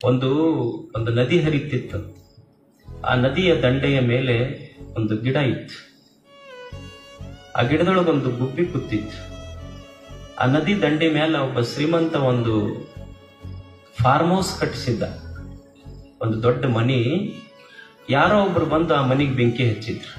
ಒಂದು ಒಂದು ನದಿ ಹರಿತಿತ್ತು ಆ ನದಿಯ ದಂಡೆಯ ಮೇಲೆ ಒಂದು ಗಿಡ ಇತ್ತು ಆ ಗಿಡದೊಳಗೊಂದು ಗುಬ್ಬಿ ಕೂತಿತ್ತು ಆ ನದಿ ದಂಡೆ ಮೇಲೆ ಒಬ್ಬ ಶ್ರೀಮಂತ ಒಂದು ಫಾರ್ಮ್ ಹೌಸ್ ಕಟ್ಟಿಸಿದ್ದ ಒಂದು ದೊಡ್ಡ ಮನಿ ಯಾರೋ ಒಬ್ರು ಬಂದು ಆ ಮನಿಗೆ ಬೆಂಕಿ ಹಚ್ಚಿದ್ರು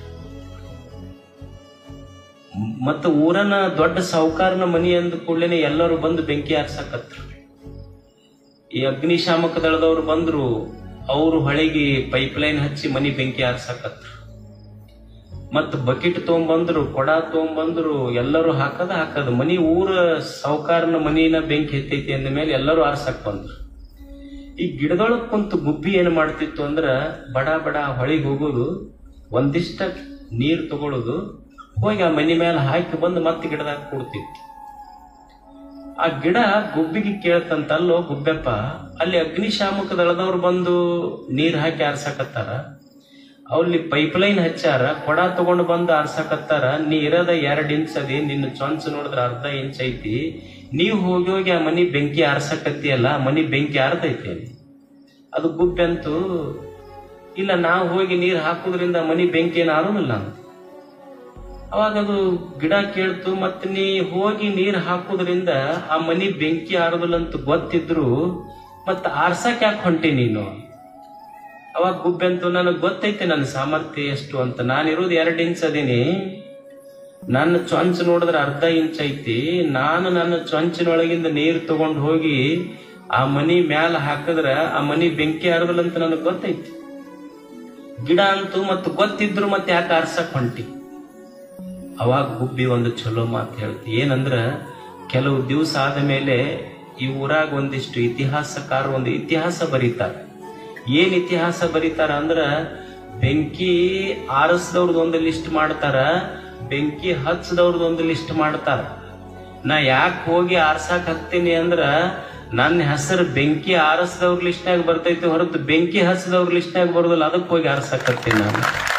ಮತ್ತು ಊರನ ದೊಡ್ಡ ಸಾಹುಕಾರನ ಮನಿ ಅಂದ ಕೂಡಲೇ ಎಲ್ಲರೂ ಬಂದು ಬೆಂಕಿ ಹಾರ್ಸಕತ್ರು ಈ ಅಗ್ನಿಶಾಮಕ ದಳದವ್ರು ಬಂದ್ರು ಅವರು ಹೊಳೆಗೆ ಪೈಪ್ ಲೈನ್ ಹಚ್ಚಿ ಮನಿ ಬೆಂಕಿ ಹಾರ್ಸಕತ್ರು ಮತ್ ಬಕೆಟ್ ತಗೊಂಬಂದ್ರು ಕೊಡ ತಗೊಂಬಂದ್ರು ಎಲ್ಲರೂ ಹಾಕದ ಹಾಕದ ಮನಿ ಊರ ಸಾಹುಕಾರನ ಮನಿನ ಬೆಂಕಿ ಎತ್ತೈತಿ ಅಂದ ಮೇಲೆ ಎಲ್ಲರೂ ಆರ್ಸಕ್ ಬಂದ್ರು ಈ ಗಿಡದೊಳಗ್ ಕುಂತು ಗುಬ್ಬಿ ಏನ್ ಮಾಡ್ತಿತ್ತು ಅಂದ್ರ ಬಡ ಬಡ ಹೊಳಿಗೆ ಹೋಗೋದು ಒಂದಿಷ್ಟ ನೀರ್ ತಗೊಳ್ಳೋದು ಹೋಗಿ ಆ ಮನಿ ಮೇಲೆ ಹಾಕಿ ಬಂದು ಮತ್ತೆ ಗಿಡದಾಗ ಕೂಡ್ತಿತ್ತು ಆ ಗಿಡ ಗುಬ್ಬಿಗೆ ಕೇಳ್ತಂತಲ್ಲೋ ಗುಬ್ಬೆಪ್ಪ ಅಲ್ಲಿ ಅಗ್ನಿಶಾಮಕ ದಳದವ್ರು ಬಂದು ನೀರ್ ಹಾಕಿ ಆರ್ಸಕತ್ತಾರ ಅಲ್ಲಿ ಪೈಪ್ ಲೈನ್ ಹಚ್ಚಾರ ಕೊಡ ತಗೊಂಡು ಬಂದು ಆರ್ಸಕತ್ತಾರ ನೀ ಇರದ ಎರಡ್ ಇಂಚ್ ಅದಿ ನಿನ್ನ ಚೊಂಚ್ ನೋಡಿದ್ರ ಅರ್ಧ ಇಂಚ್ ಐತಿ ನೀವ್ ಹೋಗಿ ಹೋಗಿ ಆ ಮನಿ ಬೆಂಕಿ ಆರ್ಸಕತ್ತಿಯಲ್ಲ ಆ ಮನಿ ಬೆಂಕಿ ಆರ್ತೈತಿ ಅಲ್ಲಿ ಅದು ಗುಬ್ಬೆ ಅಂತೂ ಇಲ್ಲ ನಾವು ಹೋಗಿ ನೀರ್ ಹಾಕುದ್ರಿಂದ ಆ ಮನಿ ಬೆಂಕಿ ಏನು ಆರೋದಿಲ್ಲ ಅಂತ ಅವಾಗ ಅದು ಗಿಡ ಕೇಳ್ತು ಮತ್ತೆ ನೀ ಹೋಗಿ ನೀರ್ ಹಾಕುದ್ರಿಂದ ಆ ಮನಿ ಬೆಂಕಿ ಆರೋದಿಲ್ಲ ಅಂತ ಗೊತ್ತಿದ್ರು ಮತ್ತ ಆರ್ಸಕ್ ಯಾಕೆ ಹೊಂಟಿ ನೀನು ಅವಾಗ ಗುಬ್ಬೆ ಅಂತೂ ನನಗೆ ಗೊತ್ತೈತೆ ನನ್ನ ಸಾಮರ್ಥ್ಯ ಎಷ್ಟು ಅಂತ ನಾನಿರೋದು ಎರಡು ಇಂಚ್ ಅದೀನಿ ನನ್ನ ಚೊಂಚ್ ನೋಡಿದ್ರೆ ಅರ್ಧ ಇಂಚ್ ಐತಿ ನಾನು ನನ್ನ ಚೊಂಚಿನೊಳಗಿಂದ ನೀರು ತಗೊಂಡು ಹೋಗಿ ಆ ಮನಿ ಮ್ಯಾಲ ಹಾಕಿದ್ರ ಆ ಮನಿ ಬೆಂಕಿ ಆರದಲ್ಲ ಅಂತ ನನಗೆ ಗೊತ್ತೈತಿ ಗಿಡ ಅಂತೂ ಮತ್ತೆ ಗೊತ್ತಿದ್ರು ಮತ್ತೆ ಯಾಕೆ ಆರ್ಸಕ್ ಹೊಂಟಿ ಅವಾಗ ಗುಬ್ಬಿ ಒಂದು ಚಲೋ ಮಾತು ಹೇಳ್ತಿ ಏನಂದ್ರ ಕೆಲವು ದಿವಸ ಆದ ಮೇಲೆ ಈ ಊರಾಗ ಒಂದಿಷ್ಟು ಇತಿಹಾಸಕಾರ ಒಂದು ಇತಿಹಾಸ ಬರೀತಾರೆ ಏನ್ ಇತಿಹಾಸ ಬರೀತಾರ ಅಂದ್ರ ಬೆಂಕಿ ಆರಿಸಿದವ್ರದ್ದು ಒಂದು ಲಿಸ್ಟ್ ಮಾಡ್ತಾರ ಬೆಂಕಿ ಹಚ್ಚದವ್ರದ್ದು ಒಂದು ಲಿಸ್ಟ್ ಮಾಡ್ತಾರ ನಾ ಯಾಕೆ ಹೋಗಿ ಆರ್ಸಾಕ್ ಹತ್ತೀನಿ ಅಂದ್ರ ನನ್ನ ಹೆಸರು ಬೆಂಕಿ ಆರಿಸಿದವ್ರ ಲಿಸ್ಟ್ನಾಗ ಬರ್ತೈತಿ ಹೊರತು ಬೆಂಕಿ ಹಚ್ಚದವ್ರ ಲಿಸ್ಟ್ನಾಗ ಬರೋದಿಲ್ಲ ಅದಕ್ಕೆ ಹೋಗಿ ಆರ್ಸಾಕ್ ಹತ್ತೀನಿ ನಾನು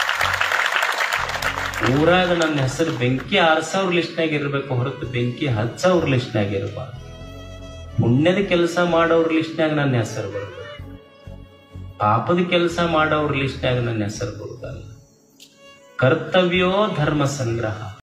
ಊರಾಗ ನನ್ನ ಹೆಸರು ಬೆಂಕಿ ಆರ್ಸವ್ರ ಲಿಸ್ಟ್ನಾಗ ಇರ್ಬೇಕು ಹೊರತು ಬೆಂಕಿ ಹಚ್ಚವ್ರ ಲಿಸ್ಟ್ನಾಗ ಇರಬಾರ್ದು ಪುಣ್ಯದ ಕೆಲಸ ಮಾಡೋರ್ ಲಿಸ್ಟ್ನಾಗ ನನ್ನ ಹೆಸರು ಬರಬೇಕು ಪಾಪದ ಕೆಲಸ ಮಾಡೋರ್ ಲಿಸ್ಟ್ನಾಗ ನನ್ನ ಹೆಸರು ಬರುದಲ್ಲ ಕರ್ತವ್ಯೋ ಧರ್ಮ ಸಂಗ್ರಹ